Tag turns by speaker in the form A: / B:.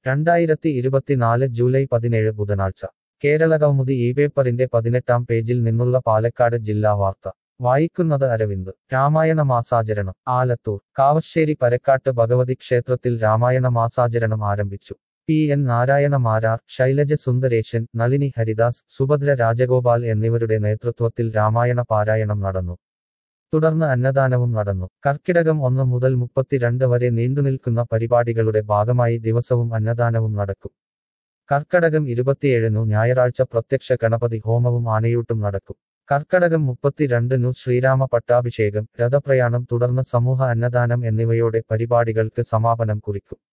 A: രണ്ടായിരത്തി ഇരുപത്തിനാല് ജൂലൈ പതിനേഴ് ബുധനാഴ്ച കേരളകൗമുദി ഈ പേപ്പറിന്റെ പതിനെട്ടാം പേജിൽ നിന്നുള്ള പാലക്കാട് ജില്ലാ വാർത്ത വായിക്കുന്നത് അരവിന്ദ് രാമായണ മാസാചരണം ആലത്തൂർ കാവശ്ശേരി പരക്കാട്ട് ഭഗവതി ക്ഷേത്രത്തിൽ രാമായണ മാസാചരണം ആരംഭിച്ചു പി എൻ നാരായണ മാരാർ ശൈലജ സുന്ദരേശൻ നളിനി ഹരിദാസ് സുഭദ്ര രാജഗോപാൽ എന്നിവരുടെ നേതൃത്വത്തിൽ രാമായണ പാരായണം നടന്നു തുടർന്ന് അന്നദാനവും നടന്നു കർക്കിടകം ഒന്ന് മുതൽ മുപ്പത്തിരണ്ട് വരെ നീണ്ടുനിൽക്കുന്ന പരിപാടികളുടെ ഭാഗമായി ദിവസവും അന്നദാനവും നടക്കും കർക്കടകം ഇരുപത്തിയേഴിനു ഞായറാഴ്ച പ്രത്യക്ഷ ഗണപതി ഹോമവും ആനയൂട്ടും നടക്കും കർക്കടകം മുപ്പത്തിരണ്ടിനു ശ്രീരാമ പട്ടാഭിഷേകം രഥപ്രയാണം തുടർന്ന് സമൂഹ അന്നദാനം എന്നിവയോടെ പരിപാടികൾക്ക് സമാപനം കുറിക്കും